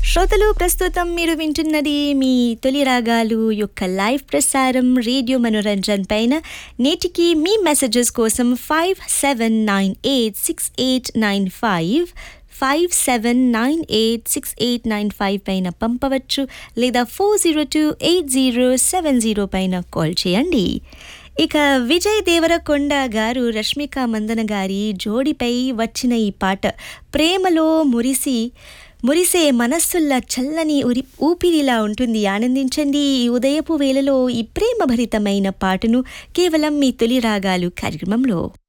శ్రోతలు ప్రస్తుతం మీరు వింటున్నది మీ తొలి రాగాలు యొక్క లైవ్ ప్రసారం రేడియో మనోరంజన్ పైన నేటికి మీ మెసేజెస్ కోసం five seven nine eight six eight nine five five seven nine eight six eight nine five పైన పంపవచ్చు లేదా four zero two eight zero seven zero పైన కాల్ చేయండి ఇక విజయ్ దేవరకొండ గారు రష్మిక మందన గారి జోడిపై వచ్చిన ఈ పాట ప్రేమలో మురిసి మురిసే మనస్సుల్ల చల్లని ఉరి ఊపిరిలా ఉంటుంది ఆనందించండి ఈ ఉదయపు వేళలో ఈ ప్రేమభరితమైన పాటను కేవలం మీ తొలి రాగాలు కార్యక్రమంలో